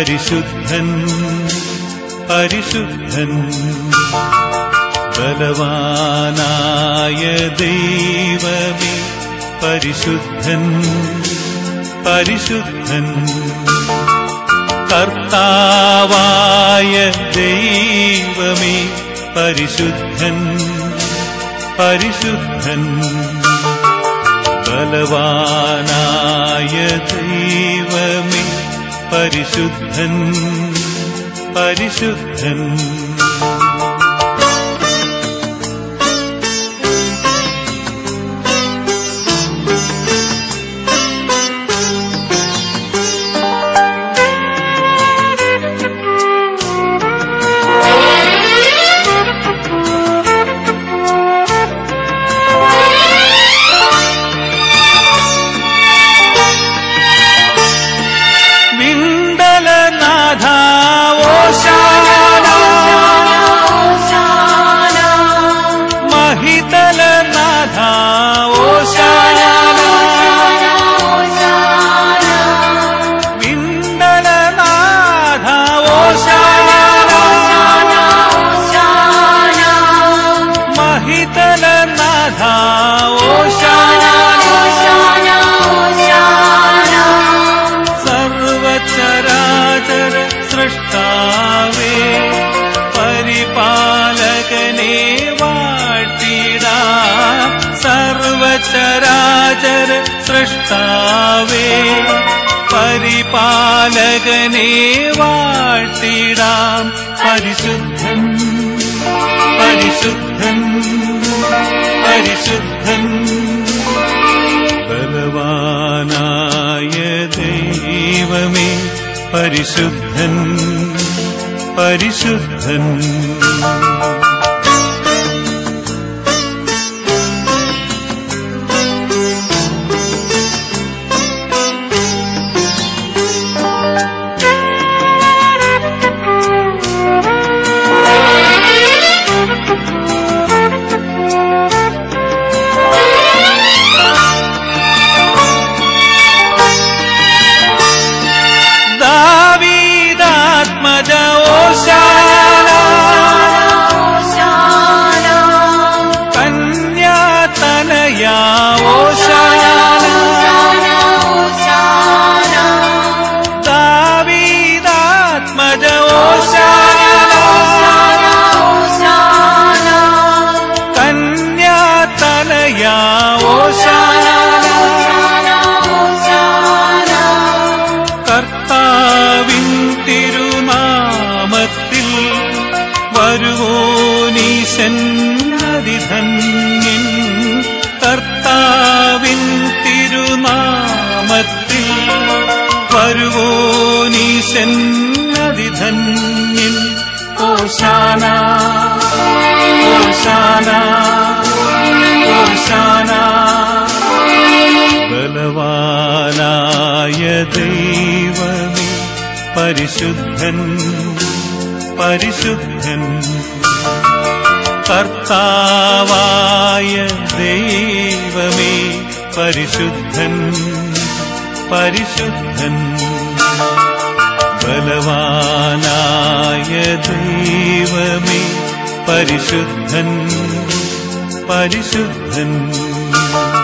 പരിശുദ്ധൻ പരിശുദ്ധൻ ബലവാനായ ദൈവമേ പരിശുദ്ധൻ പരിശുദ്ധൻ കർത്താവായ ദൈവമേ പരിശുദ്ധൻ പരിശുദ്ധൻ ബലവാനായ ദൈവമേ പരിശുദ്ധൻ പരിശുദ്ധൻ വിണ്ടലനാഥ ഓശാന മഹിതലനാഥ ഓശാന വിണ്ടലനാഥ ഓശാന മഹിതലനാഥ ഓശാന സർവചരാചര സൃഷ്ടാവേ പരിപാലകനെ വാഴ്ത്തിടാ സർവചരാചര സൃഷ്ടാവേ പരിപാലകനെ വാഴ്ത്തിടാം പരിശുദ്ധൻ പരിശുദ്ധൻ പരിശുദ്ധൻ ബലവാനായ ദൈവമേ പരിശുദ്ധൻ പരിശുദ്ധൻ ദാവീദാത്മജ ഓശാന കന്യാതനയാ ഓശാന ദാവീദാത്മജ ഓശാന കന്യാതനയാ ഓശാന കർത്താവിൻ തിരുനാമത്തിൽ വരുവോനീശൻ അതിധന്യൻ കർത്താവിൻ തിരുനാമത്തിൽ വരുവോനീശൻ അതിധന്യൻ ഓശാന ഓശാന ഓശാന ബലവാനായ ദൈവമേ പരിശുദ്ധൻ പരിശുദ്ധൻ കർത്താവായ ദൈവമേ പരിശുദ്ധൻ പരിശുദ്ധൻ ബലവാനായ ദൈവമേ പരിശുദ്ധൻ പരിശുദ്ധൻ